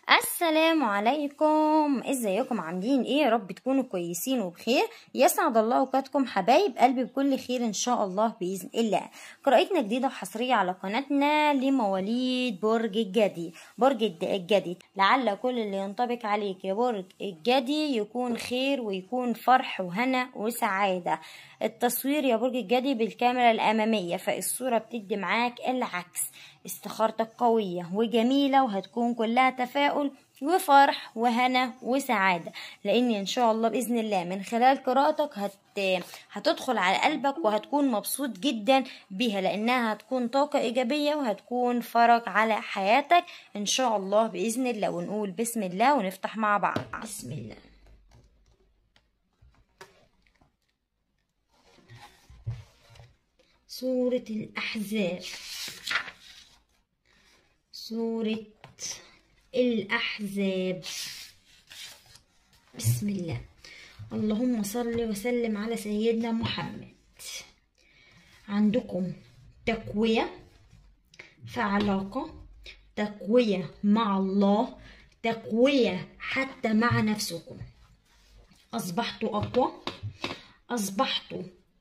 السلام عليكم ازيكم عاملين ايه يا رب تكونوا كويسين وبخير يسعد الله اوقاتكم حبايب قلبي بكل خير ان شاء الله باذن الله قراءتنا جديده وحصريه على قناتنا لمواليد برج الجدي برج الد- الجدي لعل كل اللي ينطبق عليك يا برج الجدي يكون خير ويكون فرح وهنا وسعاده التصوير يا برج الجدي بالكاميرا الاماميه فالصوره بتدي معاك العكس استخارتك قوية وجميلة وهتكون كلها تفاؤل وفرح وهنا وسعادة لأن إن شاء الله بإذن الله من خلال قراءتك هت... هتدخل على قلبك وهتكون مبسوط جدا بيها لأنها هتكون طاقة إيجابية وهتكون فرج على حياتك إن شاء الله بإذن الله ونقول بسم الله ونفتح مع بعض بسم الله سورة الأحزاب سورة الأحزاب بسم الله اللهم صل وسلم على سيدنا محمد عندكم تقوية في علاقة تقوية مع الله تقوية حتى مع نفسكم أصبحتوا أقوى أصبحتوا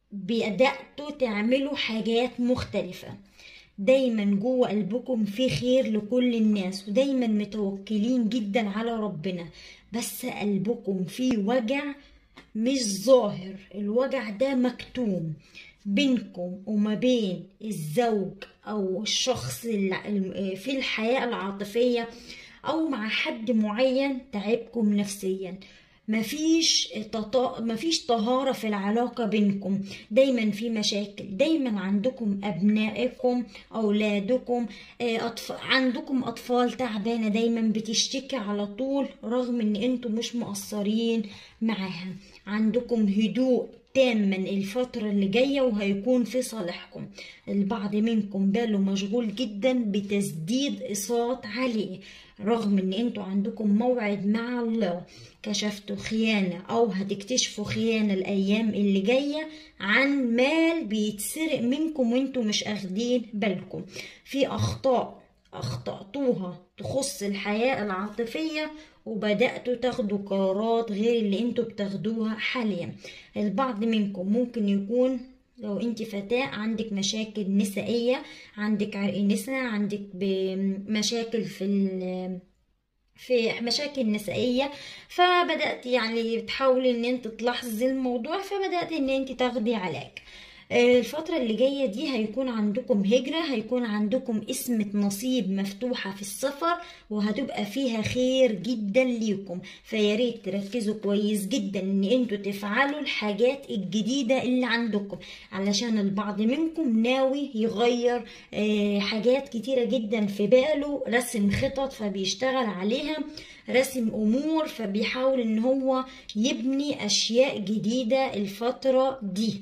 بدأتوا تعملوا حاجات مختلفة دايما جوه قلبكم في خير لكل الناس ودايما متوكلين جدا على ربنا بس قلبكم فيه وجع مش ظاهر الوجع ده مكتوم بينكم وما بين الزوج او الشخص اللي في الحياة العاطفية او مع حد معين تعبكم نفسيا مفيش تطا... مفيش طهارة في العلاقة بينكم دايما في مشاكل دايما عندكم أبنائكم أولادكم آه، أطف... عندكم أطفال تعبانة دايما بتشتكي على طول رغم ان انتم مش مقصرين معاها عندكم هدوء تاما الفترة اللي جاية وهيكون في صالحكم البعض منكم باله مشغول جدا بتسديد إصابات عليه رغم ان انتوا عندكم موعد مع الله كشفتوا خيانة او هتكتشفوا خيانة الايام اللي جاية عن مال بيتسرق منكم وانتوا مش اخدين بالكم في اخطاء اخطأتوها تخص الحياة العاطفية وبدأتوا تاخدوا قرارات غير اللي انتوا بتاخدوها حاليا البعض منكم ممكن يكون لو انت فتاة عندك مشاكل نسائية عندك عرق نسا عندك مشاكل في ال في مشاكل نسائية فبدأت يعني تحاولي ان انت تلاحظي الموضوع فبدأت ان انت تاخدي علاج الفترة اللي جاية دي هيكون عندكم هجرة هيكون عندكم اسمة نصيب مفتوحة في السفر وهتبقى فيها خير جدا ليكم فياريت تركزوا كويس جدا ان انتوا تفعلوا الحاجات الجديدة اللي عندكم علشان البعض منكم ناوي يغير آه، حاجات كتيرة جدا في باله رسم خطط فبيشتغل عليها رسم امور فبيحاول ان هو يبني اشياء جديدة الفترة دي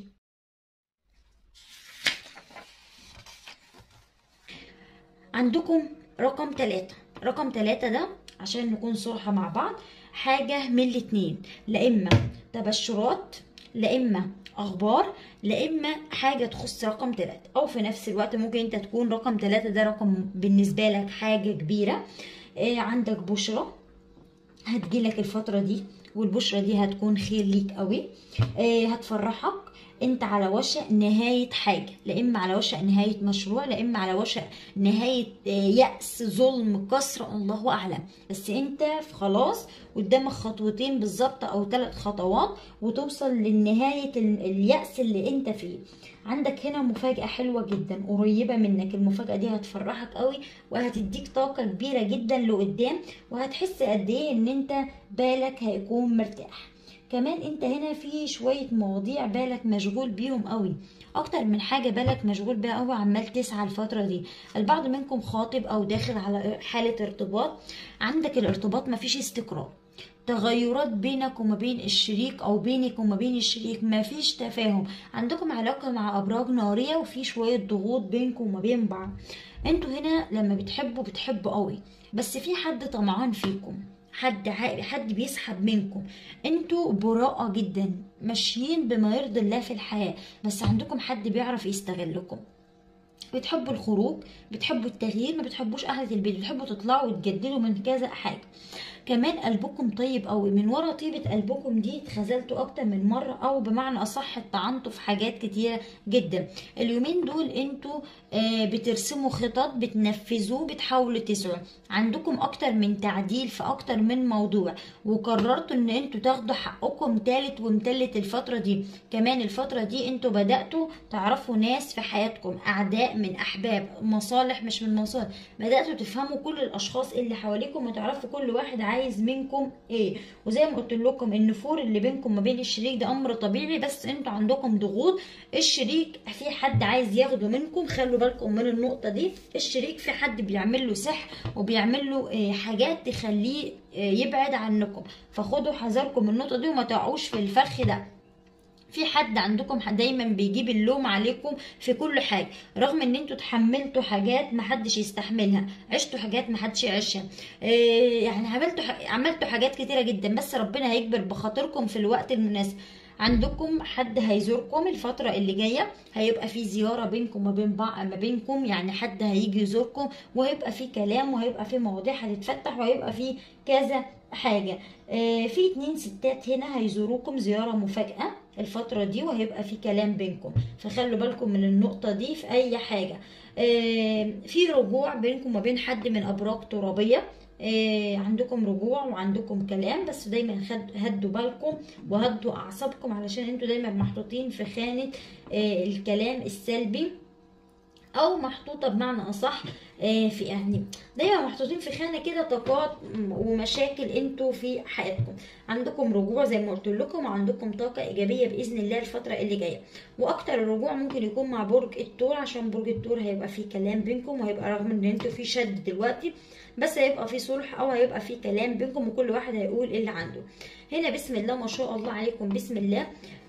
عندكم رقم تلاتة رقم تلاتة ده عشان نكون صراحة مع بعض حاجة من الاتنين لا إما تبشرات لا إما أخبار لا إما حاجة تخص رقم تلاتة أو في نفس الوقت ممكن أنت تكون رقم تلاتة ده رقم بالنسبة لك حاجة كبيرة إيه عندك بشرة هتجيلك الفترة دي والبشرة دي هتكون خير ليك قوي إيه هتفرحك انت على وشك نهاية حاجة لا اما على وشك نهاية مشروع لا اما على وشك نهاية يأس ظلم كسر الله اعلم بس انت خلاص قدامك خطوتين بالظبط او ثلاث خطوات وتوصل لنهاية اليأس اللي انت فيه عندك هنا مفاجأة حلوة جدا قريبة منك المفاجأة دي هتفرحك قوي وهتديك طاقة كبيرة جدا لقدام وهتحس قد ايه ان انت بالك هيكون مرتاح كمان انت هنا في شوية مواضيع بالك مشغول بيهم قوي اكتر من حاجة بالك مشغول بيها قوي عمال تسعى الفترة دي البعض منكم خاطب او داخل على حالة ارتباط عندك الارتباط مفيش استقرار تغيرات بينك وما بين الشريك او بينك وما بين الشريك مفيش تفاهم عندكم علاقة مع ابراج نارية وفي شوية ضغوط بينكم وما بين بعض انتوا هنا لما بتحبوا بتحبوا قوي بس في حد طمعان فيكم حد عا- حد بيسحب منكم انتوا براءة جدا ماشيين بما يرضي الله في الحياة بس عندكم حد بيعرف يستغلكم بتحبوا الخروج بتحبوا التغيير ما بتحبوش قعدة البيت بتحبوا تطلعوا وتجددوا من كذا حاجة كمان قلبكم طيب قوي من ورا طيبة قلبكم دي اتخذلتوا اكتر من مرة او بمعنى اصح اتعنتوا في حاجات كتيرة جدا اليومين دول انتوا آه بترسموا خطط بتنفذوه بتحاولوا تسعوا عندكم اكتر من تعديل في اكتر من موضوع وقررتوا ان انتوا تاخدوا حقكم تالت ومتلت الفترة دي كمان الفترة دي انتوا بدأتوا تعرفوا ناس في حياتكم اعداء من احباب مصالح مش من مصالح بدأتوا تفهموا كل الاشخاص اللي حواليكم وتعرفوا كل واحد عايز منكم ايه وزي ما قلت لكم النفور اللي بينكم ما بين الشريك ده امر طبيعي بس انتوا عندكم ضغوط الشريك في حد عايز ياخده منكم خلوا بالكم من النقطه دي الشريك في حد بيعمل له سحر وبيعمل له إيه حاجات تخليه إيه يبعد عنكم فخدوا حذركم من النقطه دي وما تقعوش في الفخ ده في حد عندكم دايما بيجيب اللوم عليكم في كل حاجه رغم ان انتوا تحملتوا حاجات محدش يستحملها عشتوا حاجات محدش يعيشها إيه يعني عملتوا عملتوا حاجات كتيره جدا بس ربنا هيكبر بخاطركم في الوقت المناسب عندكم حد هيزوركم الفترة اللي جاية هيبقى في زيارة بينكم وبين بعض ما بينكم يعني حد هيجي يزوركم وهيبقى في كلام وهيبقى في مواضيع هتتفتح وهيبقى في كذا حاجة آه في اتنين ستات هنا هيزوروكم زيارة مفاجأة الفترة دي وهيبقى في كلام بينكم فخلوا بالكم من النقطة دي في أي حاجة آه في رجوع بينكم وبين حد من أبراج ترابية آه عندكم رجوع وعندكم كلام بس دايما هدوا بالكم وهدوا اعصابكم علشان انتوا دايما محطوطين في خانه آه الكلام السلبي او محطوطه بمعنى اصح في يعني دايما محطوطين في خانه كده طاقات ومشاكل انتوا في حياتكم عندكم رجوع زي ما قلت لكم وعندكم طاقه ايجابيه باذن الله الفتره اللي جايه واكتر الرجوع ممكن يكون مع برج الثور عشان برج الثور هيبقى فيه كلام بينكم وهيبقى رغم ان انتوا في شد دلوقتي بس هيبقى في صلح او هيبقى في كلام بينكم وكل واحد هيقول اللي عنده هنا بسم الله ما شاء الله عليكم بسم الله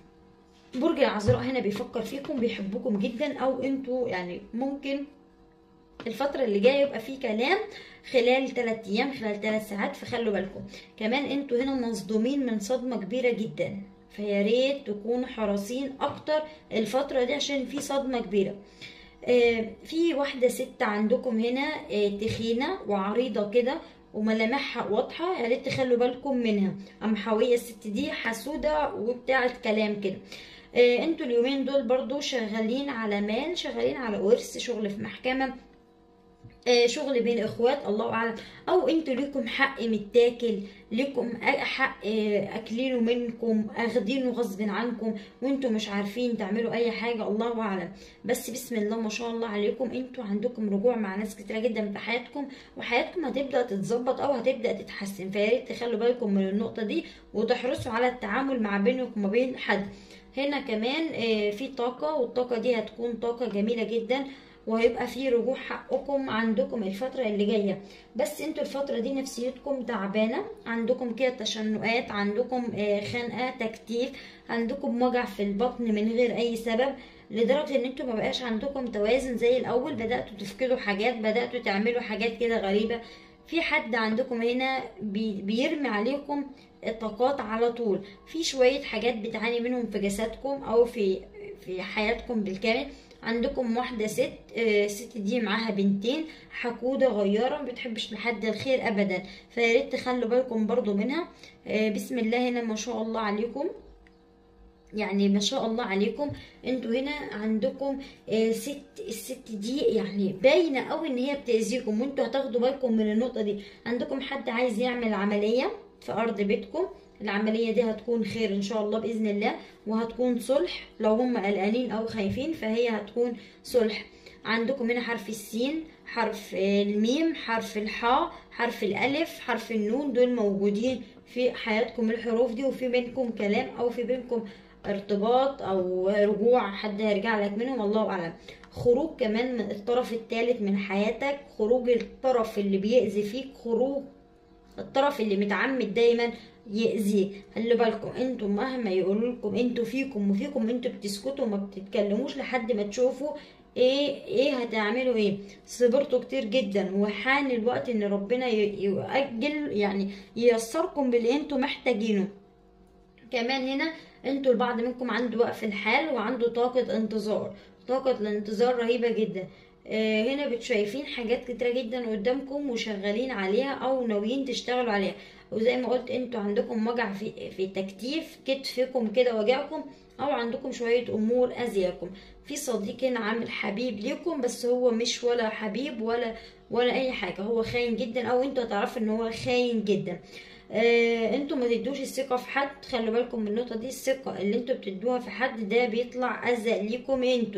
برج العذراء هنا بيفكر فيكم بيحبكم جدا او انتوا يعني ممكن الفترة اللي جاية يبقى في كلام خلال 3 ايام خلال 3 ساعات فخلوا بالكم كمان انتوا هنا مصدومين من صدمة كبيرة جدا فيا ريت تكونوا حريصين اكتر الفترة دي عشان في صدمة كبيرة آه في واحدة ست عندكم هنا آه تخينة وعريضة كده وملامحها واضحة يا ريت تخلوا بالكم منها قمحوية الست دي حسودة وبتاعت كلام كده آه انتوا اليومين دول برضو شغالين على مال شغالين على ورث شغل في محكمة آه شغل بين اخوات الله اعلم او انتوا ليكم حق متاكل ليكم حق آه اكلينه منكم اخدينه غصب عنكم وانتوا مش عارفين تعملوا اي حاجه الله اعلم بس بسم الله ما شاء الله عليكم انتوا عندكم رجوع مع ناس كتيره جدا في حياتكم وحياتكم هتبدا تتظبط او هتبدا تتحسن فيا ريت تخلوا بالكم من النقطه دي وتحرصوا على التعامل مع بينكم وبين حد هنا كمان آه في طاقه والطاقه دي هتكون طاقه جميله جدا وهيبقى في رجوع حقكم عندكم الفترة اللي جاية بس انتوا الفترة دي نفسيتكم تعبانة عندكم كده تشنقات عندكم خنقة تكتيف عندكم وجع في البطن من غير اي سبب لدرجة ان انتوا مبقاش عندكم توازن زي الاول بدأتوا تفقدوا حاجات بدأتوا تعملوا حاجات كده غريبة في حد عندكم هنا بيرمي عليكم الطاقات على طول في شوية حاجات بتعاني منهم في جسدكم او في في حياتكم بالكامل عندكم واحدة ست الست دي معاها بنتين حقودة غيارة ما بتحبش لحد الخير ابدا فياريت تخلوا بالكم برضو منها بسم الله هنا ما شاء الله عليكم يعني ما شاء الله عليكم انتوا هنا عندكم ست الست دي يعني باينه قوي ان هي بتاذيكم وانتوا هتاخدوا بالكم من النقطه دي عندكم حد عايز يعمل عمليه في ارض بيتكم العمليه دي هتكون خير ان شاء الله باذن الله وهتكون صلح لو هم قلقانين او خايفين فهي هتكون صلح عندكم هنا حرف السين حرف الميم حرف الحاء حرف الالف حرف النون دول موجودين في حياتكم الحروف دي وفي بينكم كلام او في بينكم ارتباط او رجوع حد هيرجع لك منهم الله اعلم خروج كمان من الطرف الثالث من حياتك خروج الطرف اللي بيأذي فيك خروج الطرف اللي متعمد دايما يأذيه خلوا بالكم انتم مهما يقولوا لكم انتوا فيكم وفيكم انتوا بتسكتوا وما بتتكلموش لحد ما تشوفوا ايه ايه هتعملوا ايه صبرتوا كتير جدا وحان الوقت ان ربنا يؤجل يعني ييسركم باللي انتوا محتاجينه كمان هنا انتوا البعض منكم عنده وقف الحال وعنده طاقة انتظار طاقة الانتظار رهيبة جدا آه، هنا بتشايفين حاجات كتيرة جدا قدامكم وشغالين عليها او ناويين تشتغلوا عليها وزي ما قلت انتوا عندكم وجع في, في تكتيف كتفكم كده وجعكم او عندكم شوية امور اذياكم في صديق هنا عامل حبيب ليكم بس هو مش ولا حبيب ولا ولا اي حاجة هو خاين جدا او انتوا هتعرفوا ان هو خاين جدا آه انتوا ما تدوش الثقة في حد خلوا بالكم من النقطة دي الثقة اللي انتوا بتدوها في حد ده بيطلع اذى ليكم انتوا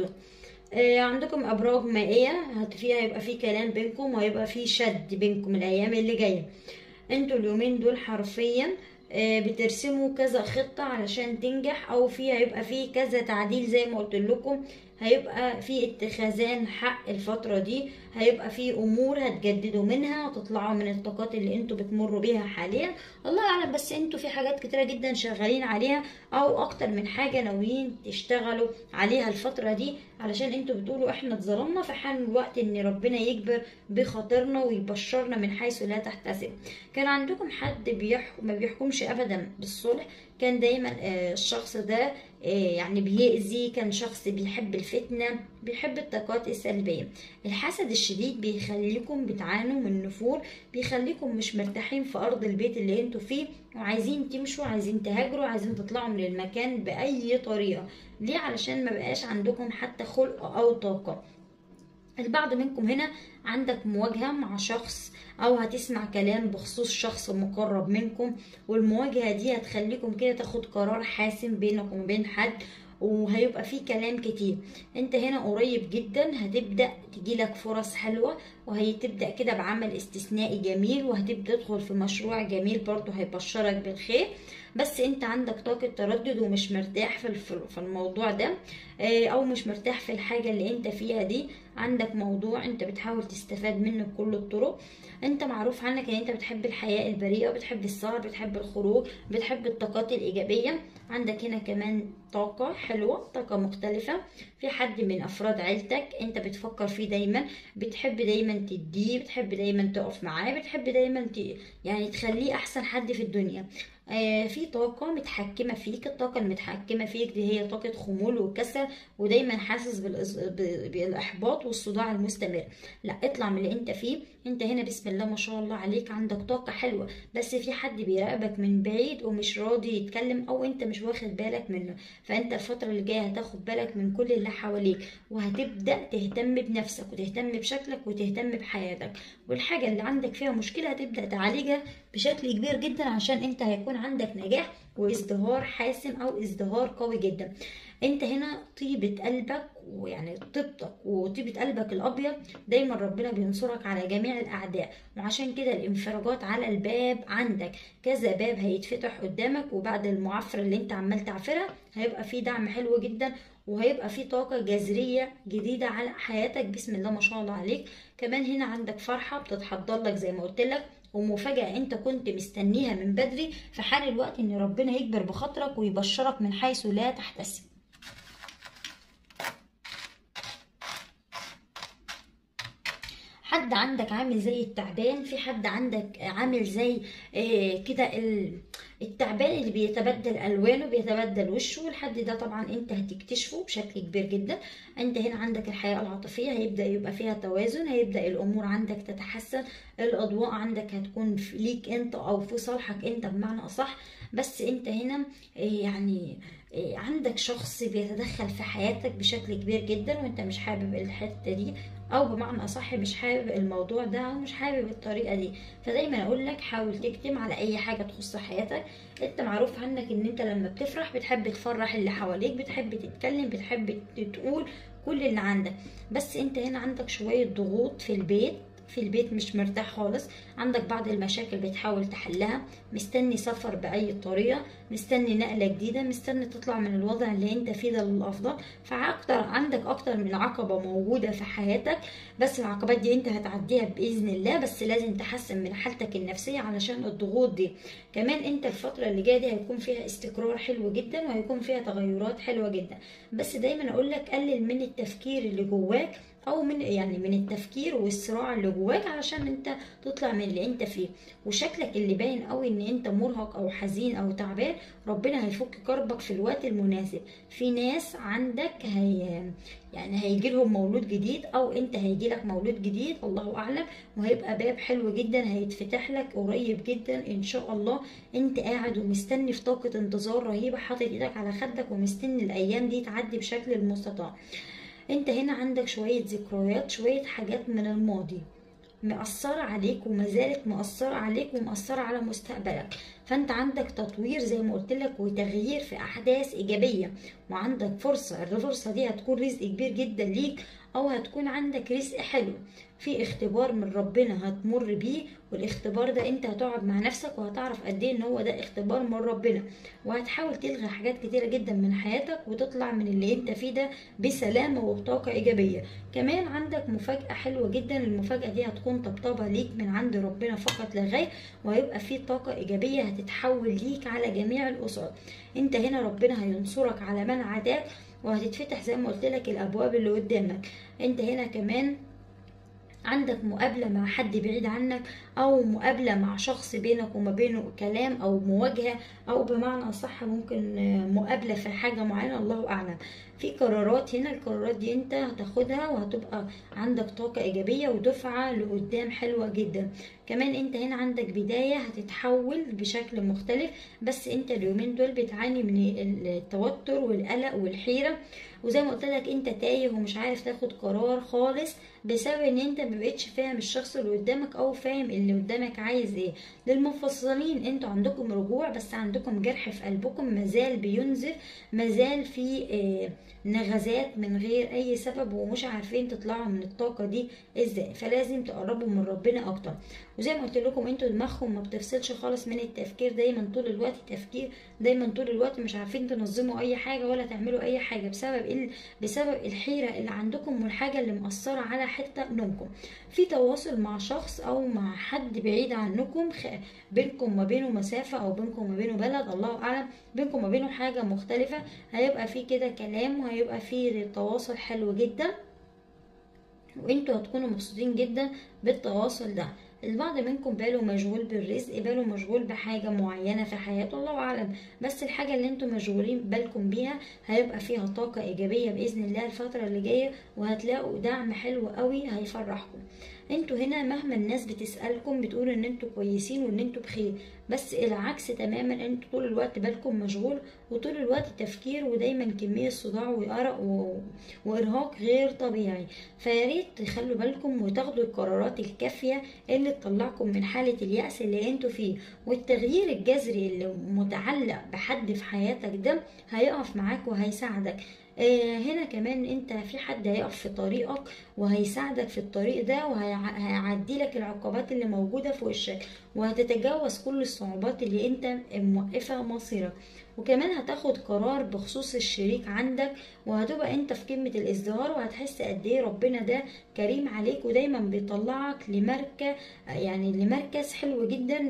آه عندكم ابراج مائية هت- فيها هيبقى في كلام بينكم وهيبقى في شد بينكم الايام اللي جاية انتوا اليومين دول حرفيا آه، بترسموا كذا خطة علشان تنجح او في هيبقى في كذا تعديل زي ما قلت لكم هيبقى في اتخاذان حق الفترة دي هيبقى في امور هتجددوا منها وتطلعوا من الطاقات اللي انتوا بتمروا بيها حاليا الله اعلم بس انتوا في حاجات كتيرة جدا شغالين عليها او اكتر من حاجة ناويين تشتغلوا عليها الفترة دي علشان انتوا بتقولوا احنا اتظلمنا فحان الوقت ان ربنا يجبر بخاطرنا ويبشرنا من حيث لا تحتسب كان عندكم حد بيحكم ما بيحكمش ابدا بالصلح كان دايما آه، الشخص ده آه، يعني بيأذي كان شخص بيحب الفتنة بيحب الطاقات السلبية الحسد الشديد بيخليكم بتعانوا من نفور بيخليكم مش مرتاحين في أرض البيت اللي انتوا فيه وعايزين تمشوا عايزين تهاجروا عايزين تطلعوا من المكان بأي طريقة ليه علشان ما بقاش عندكم حتى خلق أو طاقة البعض منكم هنا عندك مواجهة مع شخص أو هتسمع كلام بخصوص شخص مقرب منكم والمواجهة دي هتخليكم كده تاخد قرار حاسم بينك وبين حد وهيبقى فيه كلام كتير انت هنا قريب جدا هتبدأ تجيلك فرص حلوة وهتبدأ كده بعمل استثنائي جميل وهتبدأ تدخل في مشروع جميل برضه هيبشرك بالخير بس انت عندك طاقة تردد ومش مرتاح في الف- في الموضوع ده اه، او مش مرتاح في الحاجة اللي انت فيها دي عندك موضوع انت بتحاول تستفاد منه بكل الطرق انت معروف عنك ان انت بتحب الحياة البريئة وبتحب السهر بتحب الخروج بتحب الطاقات الإيجابية عندك هنا كمان طاقة حلوة طاقة مختلفة في حد من أفراد عيلتك انت بتفكر فيه دايما بتحب دايما تديه بتحب دايما تقف معاه بتحب دايما ت... يعني تخليه أحسن حد في الدنيا آه، في طاقة متحكمة فيك الطاقة المتحكمة فيك دي هي طاقة خمول وكسل ودايما حاسس بالإص- ب- بالإحباط والصداع المستمر لا اطلع من اللي انت فيه انت هنا بسم الله ما شاء الله عليك عندك طاقة حلوة بس في حد بيراقبك من بعيد ومش راضي يتكلم او انت مش واخد بالك منه فانت الفترة اللي جاية هتاخد بالك من كل اللي حواليك وهتبدأ تهتم بنفسك وتهتم بشكلك وتهتم بحياتك والحاجة اللي عندك فيها مشكلة هتبدأ تعالجها بشكل كبير جدا عشان انت هيكون عندك نجاح وازدهار حاسم او ازدهار قوي جدا انت هنا طيبة قلبك ويعني طيبتك وطيبة قلبك الابيض دايما ربنا بينصرك على جميع الاعداء وعشان كده الانفراجات على الباب عندك كذا باب هيتفتح قدامك وبعد المعافرة اللي انت عمال تعفرها هيبقى في دعم حلو جدا وهيبقى في طاقة جذرية جديدة على حياتك بسم الله ما شاء الله عليك كمان هنا عندك فرحة بتتحضر لك زي ما قلت لك ومفاجأة انت كنت مستنيها من بدري في حال الوقت ان ربنا يكبر بخاطرك ويبشرك من حيث لا تحتسب حد عندك عامل زي التعبان في حد عندك عامل زي آه، كده ال- التعبان اللي بيتبدل الوانه بيتبدل وشه والحد ده طبعا انت هتكتشفه بشكل كبير جدا انت هنا عندك الحياه العاطفيه هيبدا يبقى فيها توازن هيبدا الامور عندك تتحسن الاضواء عندك هتكون في- ليك انت او في صالحك انت بمعنى اصح بس انت هنا آه، يعني آه، عندك شخص بيتدخل في حياتك بشكل كبير جدا وانت مش حابب الحته دي او بمعنى اصح مش حابب الموضوع ده او مش حابب الطريقه دي فدايما اقول لك حاول تكتم على اي حاجه تخص حياتك انت معروف عنك ان انت لما بتفرح بتحب تفرح اللي حواليك بتحب تتكلم بتحب تقول كل اللي عندك بس انت هنا عندك شويه ضغوط في البيت في البيت مش مرتاح خالص عندك بعض المشاكل بتحاول تحلها مستني سفر بأي طريقة مستني نقلة جديدة مستني تطلع من الوضع اللي انت فيه ده للأفضل فأكتر عندك أكتر من عقبة موجودة في حياتك بس العقبات دي انت هتعديها بإذن الله بس لازم تحسن من حالتك النفسية علشان الضغوط دي كمان انت الفترة اللي جاية دي هيكون فيها استقرار حلو جدا وهيكون فيها تغيرات حلوة جدا بس دايما أقولك قلل من التفكير اللي جواك او من يعني من التفكير والصراع اللي جواك علشان انت تطلع من اللي انت فيه وشكلك اللي باين قوي ان انت مرهق او حزين او تعبان ربنا هيفك كربك في الوقت المناسب في ناس عندك هي يعني هيجي لهم مولود جديد او انت هيجي لك مولود جديد الله اعلم وهيبقى باب حلو جدا هيتفتح لك قريب جدا ان شاء الله انت قاعد ومستني في طاقه انتظار رهيبه حاطط ايدك على خدك ومستني الايام دي تعدي بشكل المستطاع انت هنا عندك شويه ذكريات شويه حاجات من الماضي مأثرة عليك وما زالت مأثرة عليك ومأثرة على مستقبلك فانت عندك تطوير زي ما قلت لك وتغيير في احداث ايجابيه وعندك فرصه الفرصه دي هتكون رزق كبير جدا ليك او هتكون عندك رزق حلو في اختبار من ربنا هتمر بيه والاختبار ده انت هتقعد مع نفسك وهتعرف قد ايه ان هو ده اختبار من ربنا وهتحاول تلغي حاجات كتيره جدا من حياتك وتطلع من اللي انت فيه ده بسلامه وبطاقه ايجابيه كمان عندك مفاجاه حلوه جدا المفاجاه دي هتكون طبطبه ليك من عند ربنا فقط لا غير وهيبقى في طاقه ايجابيه هتتحول ليك على جميع الاسر انت هنا ربنا هينصرك على من عداك وهتتفتح زي ما قلت لك الابواب اللي قدامك انت هنا كمان عندك مقابلة مع حد بعيد عنك أو مقابلة مع شخص بينك وما بينه كلام أو مواجهة أو بمعنى صح ممكن مقابلة في حاجة معينة الله أعلم في قرارات هنا القرارات دي انت هتاخدها وهتبقى عندك طاقة ايجابية ودفعة لقدام حلوة جدا كمان انت هنا عندك بداية هتتحول بشكل مختلف بس انت اليومين دول بتعاني من التوتر والقلق والحيرة وزي ما قلت لك انت تايه ومش عارف تاخد قرار خالص بسبب ان انت مبقتش فاهم الشخص اللي قدامك او فاهم اللي قدامك عايز ايه للمفصلين انتوا عندكم رجوع بس عندكم جرح في قلبكم مازال بينزف مازال في اه نغزات من غير اي سبب ومش عارفين تطلعوا من الطاقه دي ازاي فلازم تقربوا من ربنا اكتر وزي ما قلت لكم انتوا دماغكم ما بتفصلش خالص من التفكير دايما طول الوقت تفكير دايما طول الوقت مش عارفين تنظموا اي حاجه ولا تعملوا اي حاجه بسبب ال... بسبب الحيره اللي عندكم والحاجه اللي مأثره على حته نومكم في تواصل مع شخص او مع حد بعيد عنكم خ... بينكم وما بينه مسافه او بينكم وما بينه بلد الله اعلم بينكم وما بينه حاجه مختلفه هيبقى في كده كلام وهيبقى في تواصل حلو جدا وانتوا هتكونوا مبسوطين جدا بالتواصل ده البعض منكم باله مشغول بالرزق باله مشغول بحاجة معينة في حياته الله أعلم بس الحاجة اللي انتم مشغولين بالكم بيها هيبقى فيها طاقة إيجابية بإذن الله الفترة اللي جاية وهتلاقوا دعم حلو قوي هيفرحكم انتوا هنا مهما الناس بتسألكم بتقول ان انتوا كويسين وان انتوا بخير بس العكس تماما انتوا طول الوقت بالكم مشغول وطول الوقت تفكير ودايما كمية صداع وأرق و... وإرهاق غير طبيعي فياريت تخلوا بالكم وتاخدوا القرارات الكافية اللي تطلعكم من حالة اليأس اللي انتوا فيه والتغيير الجذري اللي متعلق بحد في حياتك ده هيقف معاك وهيساعدك آه هنا كمان انت في حد هيقف في طريقك وهيساعدك في الطريق ده وهيعدي لك العقبات اللي موجودة في وشك وهتتجاوز كل الصعوبات اللي انت موقفة مصيرك وكمان هتاخد قرار بخصوص الشريك عندك وهتبقى انت في قمة الازدهار وهتحس قد ايه ربنا ده كريم عليك ودايما بيطلعك لمركز يعني لمركز حلو جدا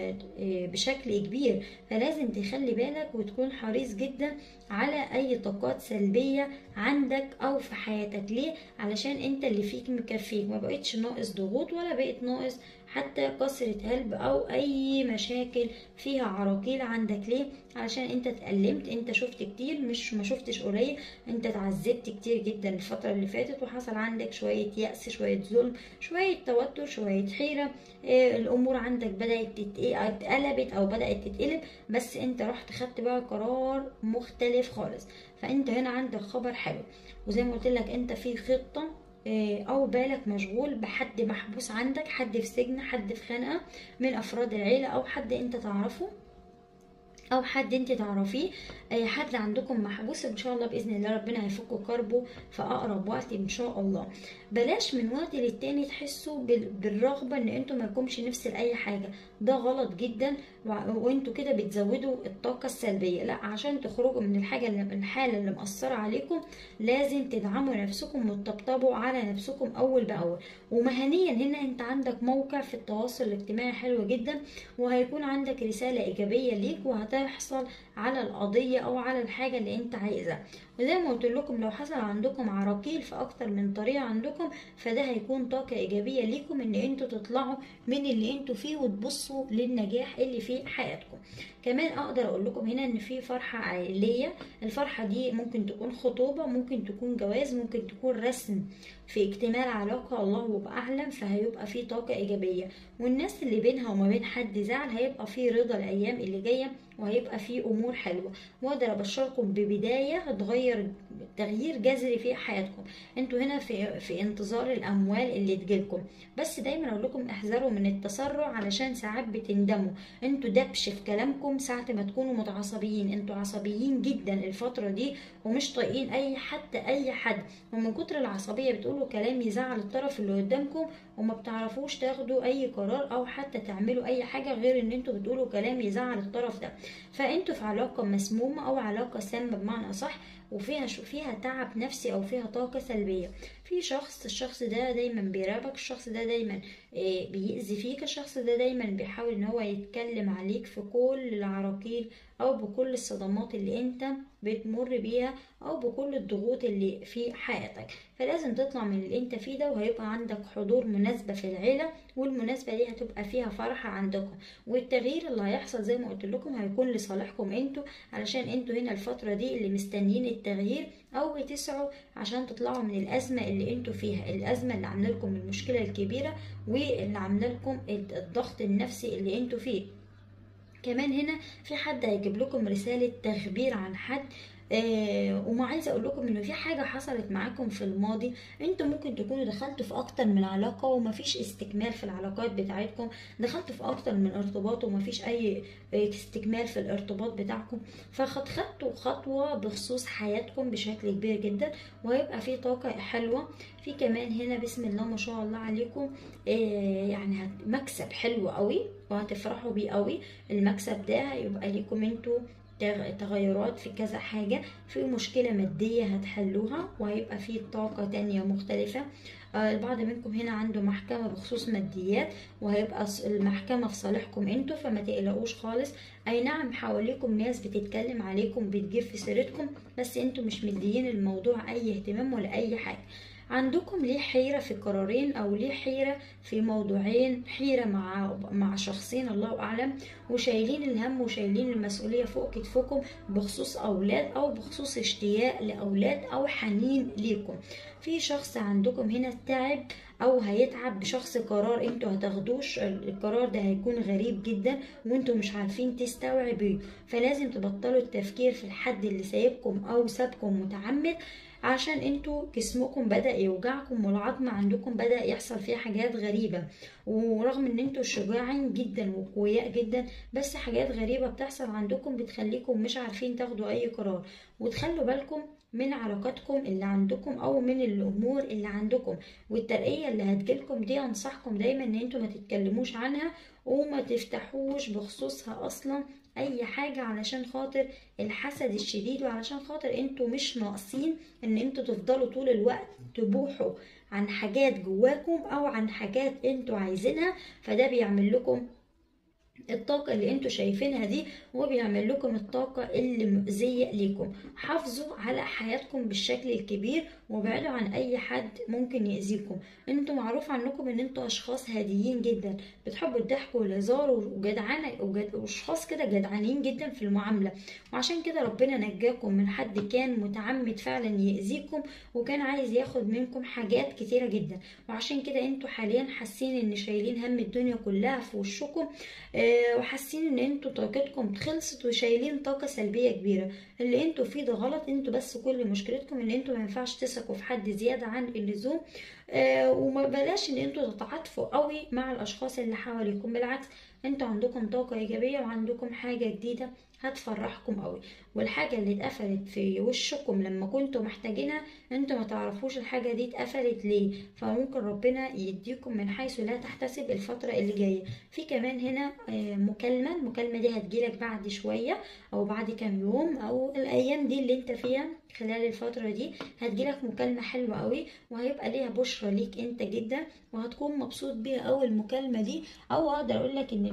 بشكل كبير فلازم تخلي بالك وتكون حريص جدا على اي طاقات سلبية عندك او في حياتك ليه علشان انت اللي فيك مكفيك ما بقتش ناقص ضغوط ولا بقيت ناقص حتى كسرة قلب او اي مشاكل فيها عراقيل عندك ليه علشان انت اتألمت انت شفت كتير مش ما شفتش قليل انت اتعذبت كتير جدا الفترة اللي فاتت وحصل عندك شوية يأس شوية ظلم شوية توتر شوية حيرة اه الامور عندك بدأت اتقلبت او بدأت تتقلب بس انت رحت خدت بقى قرار مختلف خالص فانت هنا عندك خبر حلو وزي ما قلت لك انت في خطة او بالك مشغول بحد محبوس عندك حد في سجن حد في خنقه من افراد العيله او حد انت تعرفه او حد انت تعرفيه اي حد عندكم محبوس ان شاء الله باذن الله ربنا هيفك كربه في اقرب وقت ان شاء الله بلاش من وقت للتاني تحسوا بالرغبه ان انتوا مالكمش نفس لاي حاجه ده غلط جدا وانتوا كده بتزودوا الطاقه السلبيه لا عشان تخرجوا من الحاجه اللي من الحاله اللي مأثره عليكم لازم تدعموا نفسكم وتطبطبوا على نفسكم اول باول ومهنيا هنا انت عندك موقع في التواصل الاجتماعي حلو جدا وهيكون عندك رساله ايجابيه ليك وهت تحصل على القضية او على الحاجة اللي انت عايزها وزي ما قلت لكم لو حصل عندكم عراقيل في اكتر من طريقة عندكم فده هيكون طاقة ايجابية ليكم ان انتوا تطلعوا من اللي انتوا فيه وتبصوا للنجاح اللي في حياتكم كمان اقدر اقول لكم هنا ان في فرحة عائلية الفرحة دي ممكن تكون خطوبة ممكن تكون جواز ممكن تكون رسم في اكتمال علاقة الله أعلم فهيبقى في طاقة إيجابية والناس اللي بينها وما بين حد زعل هيبقى في رضا الأيام اللي جاية وهيبقى في أمور حلوة وأقدر أبشركم ببداية هتغير تغيير جذري في حياتكم انتوا هنا في في انتظار الأموال اللي تجيلكم بس دايما أقول لكم احذروا من التسرع علشان ساعات بتندموا انتوا دبش في كلامكم ساعة ما تكونوا متعصبيين انتوا عصبيين جدا الفترة دي ومش طايقين أي حتى أي حد ومن كتر العصبية بتقولوا كلام يزعل الطرف اللي قدامكم وما بتعرفوش تاخدوا اي قرار او حتى تعملوا اي حاجه غير ان انتوا بتقولوا كلام يزعل الطرف ده فانتوا في علاقه مسمومه او علاقه سامه بمعنى اصح وفيها شو فيها تعب نفسي او فيها طاقه سلبيه في شخص الشخص ده دايما بيرابك الشخص ده دايما بيأذي فيك الشخص ده دايما بيحاول ان هو يتكلم عليك في كل العراقيل او بكل الصدمات اللي انت بتمر بيها او بكل الضغوط اللي في حياتك فلازم تطلع من اللي انت فيه ده وهيبقى عندك حضور مناسبة في العيلة والمناسبة دي هتبقى فيها فرحة عندكم والتغيير اللي هيحصل زي ما قلت لكم هيكون لصالحكم انتوا علشان انتوا هنا الفترة دي اللي مستنيين التغيير او بتسعوا عشان تطلعوا من الازمة اللي انتوا فيها الازمة اللي عامله لكم المشكلة الكبيرة واللي عامله لكم الضغط النفسي اللي انتوا فيه كمان هنا في حد هيجيب لكم رسالة تخبير عن حد آه وما عايزه اقول لكم انه في حاجه حصلت معاكم في الماضي انتوا ممكن تكونوا دخلتوا في اكتر من علاقه ومفيش استكمال في العلاقات بتاعتكم دخلتوا في اكتر من ارتباط ومفيش اي استكمال في الارتباط بتاعكم فقد خدتوا خطوه بخصوص حياتكم بشكل كبير جدا وهيبقى في طاقه حلوه في كمان هنا بسم الله ما شاء الله عليكم آه يعني مكسب حلو قوي وهتفرحوا بيه قوي المكسب ده هيبقى ليكم انتوا تغيرات في كذا حاجة في مشكلة مادية هتحلوها وهيبقى في طاقة تانية مختلفة البعض منكم هنا عنده محكمة بخصوص ماديات وهيبقى المحكمة في صالحكم انتوا فما تقلقوش خالص اي نعم حواليكم ناس بتتكلم عليكم بتجيب في سيرتكم بس انتوا مش مديين الموضوع اي اهتمام ولا اي حاجة عندكم ليه حيرة في قرارين أو ليه حيرة في موضوعين حيرة مع مع شخصين الله أعلم وشايلين الهم وشايلين المسؤولية فوق كتفكم بخصوص أولاد أو بخصوص اشتياق لأولاد أو حنين ليكم في شخص عندكم هنا تعب او هيتعب بشخص قرار انتوا هتاخدوش القرار ده هيكون غريب جدا وانتوا مش عارفين تستوعبيه فلازم تبطلوا التفكير في الحد اللي سايبكم او سابكم متعمد عشان انتوا جسمكم بدأ يوجعكم والعظم عندكم بدأ يحصل فيه حاجات غريبة ورغم ان انتوا شجاعين جدا وقوياء جدا بس حاجات غريبة بتحصل عندكم بتخليكم مش عارفين تاخدوا اي قرار وتخلوا بالكم من علاقاتكم اللي عندكم او من الامور اللي عندكم والترقية اللي هتجيلكم دي انصحكم دايما ان انتوا ما تتكلموش عنها وما تفتحوش بخصوصها اصلا اي حاجة علشان خاطر الحسد الشديد وعلشان خاطر انتوا مش ناقصين ان انتوا تفضلوا طول الوقت تبوحوا عن حاجات جواكم او عن حاجات انتوا عايزينها فده بيعمل لكم الطاقة اللي انتوا شايفينها دي هو بيعمل لكم الطاقة اللي مؤذية ليكم حافظوا على حياتكم بالشكل الكبير وابعدوا عن اي حد ممكن يأذيكم انتوا معروف عنكم ان انتوا اشخاص هاديين جدا بتحبوا الضحك والهزار وجدعانة واشخاص كده جدعانين جدا في المعاملة وعشان كده ربنا نجاكم من حد كان متعمد فعلا يأذيكم وكان عايز ياخد منكم حاجات كتيرة جدا وعشان كده انتوا حاليا حاسين ان شايلين هم الدنيا كلها في وشكم آه وحاسين ان انتوا طاقتكم خلصت وشايلين طاقة سلبية كبيرة اللي انتوا فيه ده غلط انتوا بس كل مشكلتكم ان انتوا ما ينفعش تثقوا في حد زيادة عن اللزوم آه وما بلاش ان انتوا تتعاطفوا قوي مع الاشخاص اللي حواليكم بالعكس انتوا عندكم طاقة ايجابية وعندكم حاجة جديدة هتفرحكم قوي والحاجة اللي اتقفلت في وشكم لما كنتوا محتاجينها انتوا ما تعرفوش الحاجة دي اتقفلت ليه فممكن ربنا يديكم من حيث لا تحتسب الفترة اللي جاية في كمان هنا مكالمة المكالمة دي هتجيلك بعد شوية او بعد كام يوم او الايام دي اللي انت فيها خلال الفترة دي هتجيلك مكالمة حلوة قوي وهيبقى ليها بشرة ليك انت جدا وهتكون مبسوط بيها اول المكالمة دي او اقدر اقول لك ان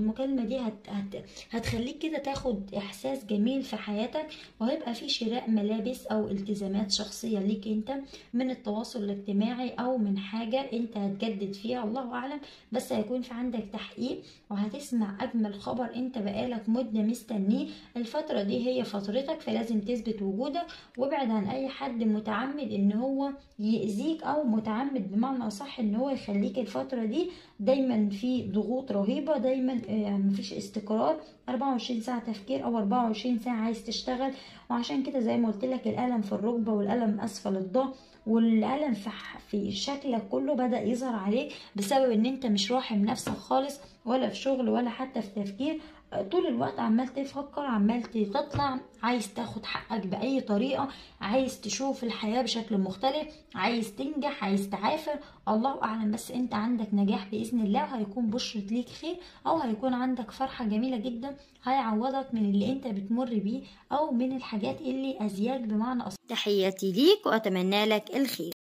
المكالمة دي هت هت هتخليك كده تاخد احساس جميل في حياتك وهيبقى في شراء ملابس او التزامات شخصية ليك انت من التواصل الاجتماعي او من حاجة انت هتجدد فيها الله اعلم بس هيكون في عندك تحقيق وهتسمع اجمل خبر انت بقالك مدة مستنيه الفترة دي هي فترتك فلازم تثبت وجودك وابعد عن اي حد متعمد ان هو يأذيك او متعمد بمعنى اصح ان هو يخليك الفترة دي دايما في ضغوط رهيبة دايما آه، مفيش استقرار 24 ساعة تفكير او 24 ساعة عايز تشتغل وعشان كده زي ما قلت لك الألم في الركبة والألم أسفل الظهر والألم في ح- في شكلك كله بدأ يظهر عليك بسبب ان انت مش راحم نفسك خالص ولا في شغل ولا حتى في تفكير طول الوقت عمال تفكر عمال تطلع عايز تاخد حقك بأي طريقة عايز تشوف الحياة بشكل مختلف عايز تنجح عايز تعافر الله أعلم بس أنت عندك نجاح بإذن الله هيكون بشرة ليك خير أو هيكون عندك فرحة جميلة جدا هيعوضك من اللي أنت بتمر بيه أو من الحاجات اللي أذياك بمعنى أصح تحياتي ليك وأتمنى لك الخير